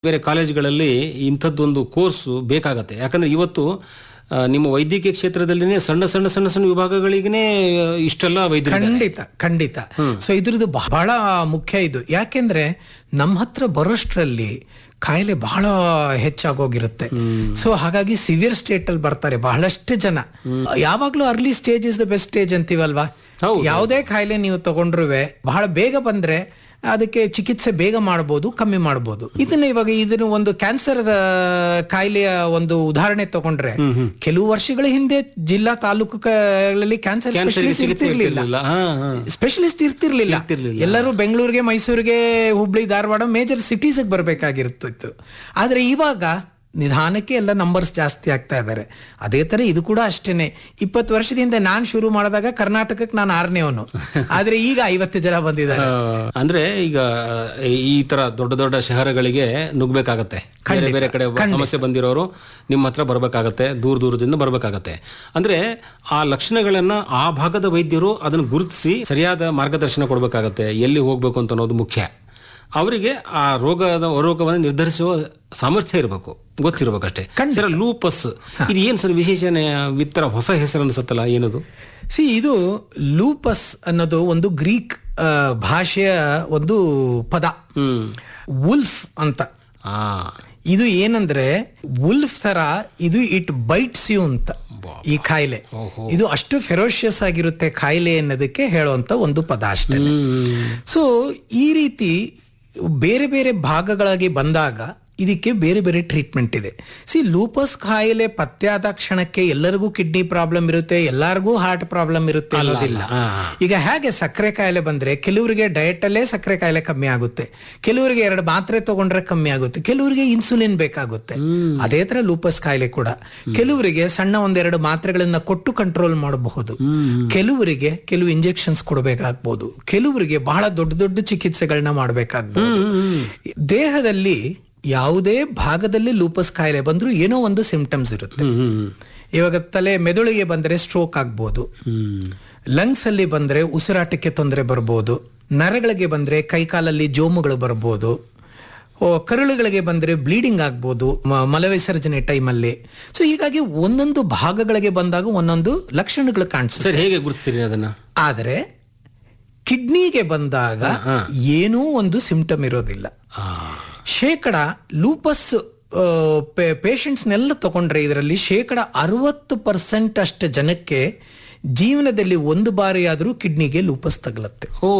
ಬೇರೆ ಕಾಲೇಜುಗಳಲ್ಲಿ ಇಂಥದ್ದೊಂದು ಕೋರ್ಸ್ ಬೇಕಾಗತ್ತೆ ಯಾಕಂದ್ರೆ ಇವತ್ತು ಆ, ನಿಮ್ಮ ವೈದ್ಯಕೀಯ ಕ್ಷೇತ್ರದಲ್ಲಿನೇ ಸಣ್ಣ ಸಣ್ಣ ಸಣ್ಣ ಸಣ್ಣ ವಿಭಾಗಗಳಿಗೇ ಇಷ್ಟೆಲ್ಲ ವೈದ್ಯರು ಖಂಡಿತ ಖಂಡಿತ ಸೊ ಇದ್ರದ್ದು ಬಹಳ ಮುಖ್ಯ ಇದು ಯಾಕೆಂದ್ರೆ ನಮ್ಮ ಹತ್ರ ಬರೋಷ್ಟ್ರಲ್ಲಿ ಕಾಯಿಲೆ ಬಹಳ ಹೆಚ್ಚಾಗೋಗಿರುತ್ತೆ ಸೊ ಹಾಗಾಗಿ ಸಿವಿಯರ್ ಸ್ಟೇಟ್ ಅಲ್ಲಿ ಬರ್ತಾರೆ ಬಹಳಷ್ಟು ಜನ ಯಾವಾಗ್ಲೂ early stage is the best stage ಅಂತೀವಲ್ವಾ ಹೌದು. ಯಾವುದೇ ಕಾಯಿಲೆ ನೀವು ತಗೊಂಡ್ರುವೆ ಬಹಳ ಬೇಗ ಬಂದ್ರೆ ಅದಕ್ಕೆ ಚಿಕಿತ್ಸೆ ಬೇಗ ಮಾಡಬಹುದು ಕಮ್ಮಿ ಮಾಡಬಹುದು ಇದನ್ನ ಇವಾಗ ಇದನ್ನ ಒಂದು ಕ್ಯಾನ್ಸರ್ ಕಾಯಿಲೆಯ ಒಂದು ಉದಾಹರಣೆ ತಗೊಂಡ್ರೆ ಕೆಲವು ವರ್ಷಗಳ ಹಿಂದೆ ಜಿಲ್ಲಾ ತಾಲೂಕುಗಳಲ್ಲಿ ಕ್ಯಾನ್ಸರ್ ಕ್ಯಾನ್ಸರ್ಗೆ ಸ್ಪೆಷಲಿಸ್ಟ್ ಚಿಕಿತ್ಸೆ ಇರ್ತಿರ್ಲಿಲ್ಲ ಇರ್ತಿರ್ಲಿಲ್ಲ. ಹಾ, ಹಾ. ಸ್ಪೆಷಲಿಸ್ಟ್ ಇರ್ತಿರ್ಲಿಲ್ಲ ಇರ್ತಿರ್ಲಿಲ್ಲ. ಎಲ್ಲರೂ ಬೆಂಗಳೂರಿಗೆ ಮೈಸೂರಿಗೆ ಹುಬ್ಳಿ ಧಾರವಾಡ ಮೇಜರ್ ಸಿಟೀಸ್ ಬರ್ಬೇಕಾಗಿರ್ತಿತ್ತು ಆದ್ರೆ ಇವಾಗ ನಿಧಾನಕ್ಕೆ ಎಲ್ಲ ನಂಬರ್ಸ್ ಜಾಸ್ತಿ ಆಗ್ತಾ ಇದ್ದಾರೆ ಅದೇ ತರ ಇದು ಕೂಡ ಅಷ್ಟೇನೆ ಇಪ್ಪತ್ತು ವರ್ಷದಿಂದ ನಾನ್ ಶುರು ಮಾಡಿದಾಗ ಕರ್ನಾಟಕಕ್ಕೆ ನಾನು ಆರನೇವನು ಆದ್ರೆ ಈಗ ಐವತ್ತು ಜನ ಬಂದಿದ್ದಾರೆ ಆ, ಅಂದ್ರೆ ಈಗ ಈ ತರ ದೊಡ್ಡ ದೊಡ್ಡ ಶಹರಗಳಿಗೆ ನುಗ್ಬೇಕಾಗತ್ತೆ ಬೇರೆ ಬೇರೆ ಕಡೆ ಸಮಸ್ಯೆ ಬಂದಿರೋರು ನಿಮ್ಮ ಹತ್ರ ಬರ್ಬೇಕಾಗತ್ತೆ ದೂರ ದೂರದಿಂದ ಬರ್ಬೇಕಾಗತ್ತೆ ಅಂದ್ರೆ ಆ ಲಕ್ಷಣಗಳನ್ನ ಆ ಭಾಗದ ವೈದ್ಯರು ಅದನ್ನು ಗುರುತಿಸಿ ಸರಿಯಾದ ಮಾರ್ಗದರ್ಶನ ಕೊಡ್ಬೇಕಾಗತ್ತೆ ಎಲ್ಲಿ ಹೋಗ್ಬೇಕು ಅಂತ ಅನ್ನೋದು ಮುಖ್ಯ ಅವರಿಗೆ ಆ ರೋಗದ ರೋಗವನ್ನು ನಿರ್ಧರಿಸುವ ಸಾಮರ್ಥ್ಯ ಇರಬೇಕು ಗೊತ್ತಿರ್ಬೇಕಷ್ಟೇ ಸರ್ ಲೂಪಸ್ ಇದು ಏನ್ ಸರ್ ವಿಶೇಷಣೆ ವಿತ್ತರ ಹೊಸ ಹೆಸರು ಅನ್ಸತ್ತಲ್ಲ ಏನದು ಸಿ ಇದು ಲೂಪಸ್ ಅನ್ನೋದು ಒಂದು ಗ್ರೀಕ್ ಆ, ಭಾಷೆಯ ಒಂದು ಪದ ಹ್ಮ್ ವುಲ್ಫ್ ಅಂತ ಆ ಇದು ಏನಂದ್ರೆ ವುಲ್ಫ್ ತರ ಇದು ಇಟ್ ಬೈಟ್ಸ್ ಯು ಅಂತ ಈ ಕಾಯಿಲೆ ಇದು ಅಷ್ಟು ಫೆರೋಷಿಯಸ್ ಆಗಿರುತ್ತೆ ಕಾಯಿಲೆ ಅನ್ನೋದಕ್ಕೆ ಹೇಳುವಂತ ಒಂದು ಪದ ಅಷ್ಟೇ ಸೊ ಈ ರೀತಿ ಬೇರೆ ಬೇರೆ ಭಾಗಗಳಾಗಿ ಬಂದಾಗ ಇದಕ್ಕೆ ಬೇರೆ ಬೇರೆ ಟ್ರೀಟ್ಮೆಂಟ್ ಇದೆ ಸಿ ಲೂಪಸ್ ಕಾಯಿಲೆ ಪತ್ತೆಯಾದ ಕ್ಷಣಕ್ಕೆ ಎಲ್ಲರಿಗೂ ಕಿಡ್ನಿ ಪ್ರಾಬ್ಲಮ್ ಇರುತ್ತೆ ಎಲ್ಲರಿಗೂ ಹಾರ್ಟ್ ಪ್ರಾಬ್ಲಮ್ ಇರುತ್ತೆ ಅನ್ನೋದಿಲ್ಲ ಈಗ ಹೇಗೆ ಸಕ್ಕರೆ ಕಾಯಿಲೆ ಬಂದ್ರೆ ಕೆಲವರಿಗೆ ಡಯಟ್ ಅಲ್ಲೇ ಸಕ್ಕರೆ ಕಾಯಿಲೆ ಕಮ್ಮಿ ಆಗುತ್ತೆ ಕೆಲವರಿಗೆ ಎರಡು ಮಾತ್ರೆ ತಗೊಂಡ್ರೆ ಕಮ್ಮಿ ಆಗುತ್ತೆ ಕೆಲವರಿಗೆ ಇನ್ಸುಲಿನ್ ಬೇಕಾಗುತ್ತೆ ಅದೇ ತರ ಲೂಪಸ್ ಕಾಯಿಲೆ ಕೂಡ ಕೆಲವರಿಗೆ ಸಣ್ಣ ಒಂದೆರಡು ಮಾತ್ರೆಗಳನ್ನ ಕೊಟ್ಟು ಕಂಟ್ರೋಲ್ ಮಾಡಬಹುದು ಕೆಲವರಿಗೆ ಕೆಲವು ಇಂಜೆಕ್ಷನ್ಸ್ ಕೊಡಬೇಕಾಗ್ಬೋದು ಕೆಲವರಿಗೆ ಬಹಳ ದೊಡ್ಡ ದೊಡ್ಡ ಚಿಕಿತ್ಸೆಗಳನ್ನ ಮಾಡಬೇಕಾಗ್ಬೋದು ದೇಹದಲ್ಲಿ ಯಾವುದೇ ಭಾಗದಲ್ಲಿ ಲೂಪಸ್ ಕಾಯಿಲೆ ಬಂದ್ರೂ ಏನೋ ಒಂದು ಸಿಂಪ್ಟಮ್ಸ್ ಇರುತ್ತೆ ಇವಾಗ ತಲೆ ಮೆದುಳಿಗೆ ಬಂದ್ರೆ ಸ್ಟ್ರೋಕ್ ಆಗ್ಬೋದು ಲಂಗ್ಸ್ ಅಲ್ಲಿ ಬಂದ್ರೆ ಉಸಿರಾಟಕ್ಕೆ ತೊಂದರೆ ಬರ್ಬೋದು ನರಗಳಿಗೆ ಬಂದ್ರೆ ಕೈಕಾಲಲ್ಲಿ ಜೋಮುಗಳು ಬರ್ಬೋದು ಓ, ಕರುಳುಗಳಿಗೆ ಬಂದ್ರೆ ಬ್ಲೀಡಿಂಗ್ ಆಗ್ಬೋದು ಮ- ಮಲವಿಸರ್ಜನೆ ಟೈಮಲ್ಲಿ ಸೊ ಹೀಗಾಗಿ ಒಂದೊಂದು ಭಾಗಗಳಿಗೆ ಬಂದಾಗ ಒಂದೊಂದು ಲಕ್ಷಣಗಳು ಕಾಣಿಸುತ್ತೆ ಸರ್ ಹೇಗೆ ಗುರುತಿಸ್ತೀರಿ ಅದನ್ನ ಆದರೆ ಕಿಡ್ನಿಗೆ ಬಂದಾಗ ಏನೂ ಒಂದು ಸಿಂಪ್ಟಮ್ ಇರೋದಿಲ್ಲ ಶೇಕಡ ಲೂಪಸ್ ಪೇಷಂಟ್ಸ್ನೆಲ್ಲ ತಗೊಂಡ್ರೆ ಇದರಲ್ಲಿ ಶೇಕಡ ಅರವತ್ತು ಪರ್ಸೆಂಟ್ ಅಷ್ಟು ಜನಕ್ಕೆ ಜೀವನದಲ್ಲಿ ಒಂದು ಬಾರಿ ಆದರೂ ಕಿಡ್ನಿಗೆ ಲೂಪಸ್ ತಗಲತ್ತೆ ಓ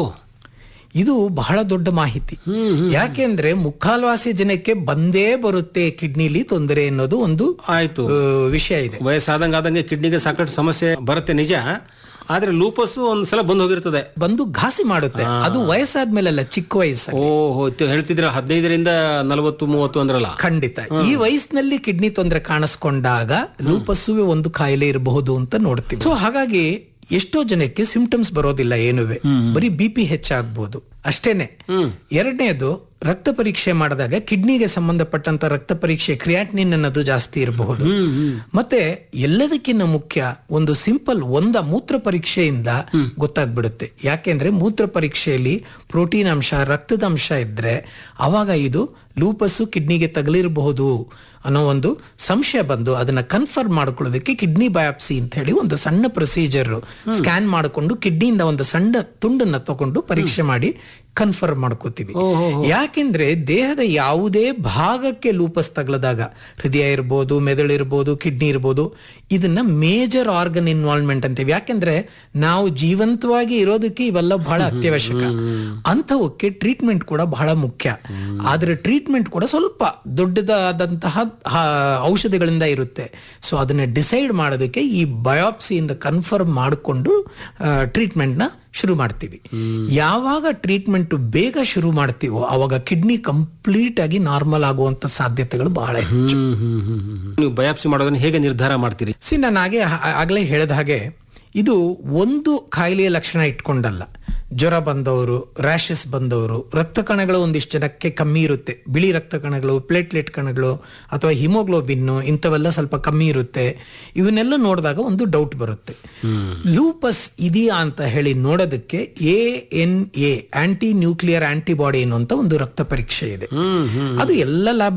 ಇದು ಬಹಳ ದೊಡ್ಡ ಮಾಹಿತಿ ಯಾಕೆಂದ್ರೆ ಮುಕ್ಕಾಲ್ವಾಸಿ ಜನಕ್ಕೆ ಬಂದೇ ಬರುತ್ತೆ ಕಿಡ್ನಿಲಿ ತೊಂದರೆ ಅನ್ನೋದು ಒಂದು ಆಯ್ತು ಆ, ವಿಷಯ ಇದೆ ವಯಸ್ಸಾದಂಗ ಆದಂಗೆ ಕಿಡ್ನಿಗೆ ಸಾಕಷ್ಟು ಸಮಸ್ಯೆ ಬರುತ್ತೆ ನಿಜ ಆದ್ರೆ ಲೂಪಸ್ ಒಂದ್ಸಲ ಬಂದು ಹೋಗಿರ್ತದೆ ಬಂದು ಘಾಸಿ ಮಾಡುತ್ತೆ ಅದು ವಯಸ್ಸಾದ್ಮೇಲಲ್ಲ ಚಿಕ್ಕ ವಯಸ್ಸು ಓ ಹೋಯ್ತು ಹೇಳ್ತಿದ್ರ ಹದಿನೈದರಿಂದ ನಲವತ್ತು ಮೂವತ್ತು ಅಂದ್ರಲ್ಲ ಖಂಡಿತ ಈ ವಯಸ್ಸಿನಲ್ಲಿ ಕಿಡ್ನಿ ತೊಂದರೆ ಕಾಣಿಸ್ಕೊಂಡಾಗ ಲೂಪಸ್ಸುವೆ ಒಂದು ಕಾಯಿಲೆ ಇರಬಹುದು ಅಂತ ನೋಡ್ತೀವಿ ಸೊ ಹಾಗಾಗಿ ಎಷ್ಟೋ ಜನಕ್ಕೆ ಸಿಂಪ್ಟಮ್ಸ್ ಬರೋದಿಲ್ಲ ಏನುವೆ ಬರೀ ಬಿ ಪಿ ಹೆಚ್ಚಾಗ್ಬೋದು ಅಷ್ಟೇನೆ ಎರಡನೇದು ರಕ್ತ ಪರೀಕ್ಷೆ ಮಾಡಿದಾಗ ಕಿಡ್ನಿಗೆ ಸಂಬಂಧಪಟ್ಟಂತ ರಕ್ತ ಪರೀಕ್ಷೆ ಕ್ರಿಯಾಟ್ನಿನ್ ಅನ್ನೋದು ಜಾಸ್ತಿ ಇರಬಹುದು ಮತ್ತೆ ಎಲ್ಲದಕ್ಕಿಂತ ಮುಖ್ಯ ಒಂದು ಸಿಂಪಲ್ ಒಂದ ಮೂತ್ರ ಪರೀಕ್ಷೆಯಿಂದ ಗೊತ್ತಾಗ್ಬಿಡುತ್ತೆ ಯಾಕೆಂದ್ರೆ ಮೂತ್ರ ಪರೀಕ್ಷೆಯಲ್ಲಿ ಪ್ರೋಟೀನ್ ಅಂಶ ರಕ್ತದ ಅಂಶ ಇದ್ರೆ ಅವಾಗ ಇದು ಲೂಪಸ್ಸು ಕಿಡ್ನಿಗೆ ತಗಲಿರಬಹುದು ಅನ್ನೋ ಒಂದು ಸಂಶಯ ಬಂದು ಅದನ್ನ ಕನ್ಫರ್ಮ್ ಮಾಡ್ಕೊಳ್ಳೋದಕ್ಕೆ ಕಿಡ್ನಿ ಬಯಾಪ್ಸಿ ಅಂತ ಹೇಳಿ ಒಂದು ಸಣ್ಣ ಪ್ರೊಸೀಜರ್ ಸ್ಕ್ಯಾನ್ ಮಾಡಿಕೊಂಡು ಕಿಡ್ನಿಯಿಂದ ಒಂದು ಸಣ್ಣ ತುಂಡನ್ನ ತಗೊಂಡು ಪರೀಕ್ಷೆ ಮಾಡಿ ಕನ್ಫರ್ಮ್ ಮಾಡ್ಕೋತೀವಿ ಯಾಕೆಂದ್ರೆ ದೇಹದ ಯಾವುದೇ ಭಾಗಕ್ಕೆ ಲೂಪಸ್ ತಗಲದಾಗ ಹೃದಯ ಇರ್ಬೋದು ಮೆದುಳು ಇರ್ಬೋದು ಕಿಡ್ನಿ ಇರ್ಬೋದು ಇದನ್ನ ಮೇಜರ್ ಆರ್ಗನ್ ಇನ್ವಾಲ್ವ್ಮೆಂಟ್ ಅಂತೀವಿ ಯಾಕೆಂದ್ರೆ ನಾವು ಜೀವಂತವಾಗಿ ಇರೋದಕ್ಕೆ ಇವೆಲ್ಲ ಬಹಳ ಅತ್ಯವಶ್ಯಕ ಅಂಥವಕ್ಕೆ ಟ್ರೀಟ್ಮೆಂಟ್ ಕೂಡ ಬಹಳ ಮುಖ್ಯ ಆದ್ರೆ ಟ್ರೀಟ್ಮೆಂಟ್ ಕೂಡ ಸ್ವಲ್ಪ ದೊಡ್ಡದಾದಂತಹ ಆ, ಔಷಧಿಗಳಿಂದ ಇರುತ್ತೆ ಸೊ ಅದನ್ನ ಡಿಸೈಡ್ ಮಾಡೋದಕ್ಕೆ ಈ ಬಯಾಪ್ಸಿಯಿಂದ ಕನ್ಫರ್ಮ್ ಮಾಡಿಕೊಂಡು ಟ್ರೀಟ್ಮೆಂಟ್ ನ ಶುರು ಮಾಡ್ತೀವಿ ಯಾವಾಗ ಟ್ರೀಟ್ಮೆಂಟ್ ಬೇಗ ಶುರು ಮಾಡ್ತೀವೋ ಅವಾಗ ಕಿಡ್ನಿ ಕಂಪ್ಲೀಟ್ ಆಗಿ ನಾರ್ಮಲ್ ಆಗುವಂತ ಸಾಧ್ಯತೆಗಳು ಬಹಳ ಹೆಚ್ಚು ನೀವು ಬಯಾಪ್ಸಿ ಮಾಡೋದನ್ನ ಹೇಗೆ ನಿರ್ಧಾರ ಮಾಡ್ತೀರಿ ಸಿ ನಾನು ಹಾಗೆ ಆಗಲೇ ಹೇಳಿದ ಹಾಗೆ ಇದು ಒಂದು ಕಾಯಿಲೆಯ ಲಕ್ಷಣ ಇಟ್ಕೊಂಡಲ್ಲ ಜ್ವರ ಬಂದವರು ರ್ಯಾಷಸ್ ಬಂದವರು ರಕ್ತ ಕಣಗಳು ಒಂದಿಷ್ಟು ಜನಕ್ಕೆ ಕಮ್ಮಿ ಇರುತ್ತೆ ಬಿಳಿ ರಕ್ತ ಕಣಗಳು ಪ್ಲೇಟ್ಲೆಟ್ ಕಣಗಳು ಅಥವಾ ಹಿಮೋಗ್ಲೋಬಿನ್ ಇಂಥವೆಲ್ಲ ಸ್ವಲ್ಪ ಕಮ್ಮಿ ಇರುತ್ತೆ ಇವನ್ನೆಲ್ಲ ನೋಡಿದಾಗ ಒಂದು ಡೌಟ್ ಬರುತ್ತೆ ಲೂಪಸ್ ಇದೆಯಾ ಅಂತ ಹೇಳಿ ನೋಡೋದಕ್ಕೆ A N A anti nuclear antibody ಅನ್ನುವಂತ ಒಂದು ರಕ್ತ ಪರೀಕ್ಷೆ ಇದೆ ಅದು ಎಲ್ಲ ಲ್ಯಾಬ್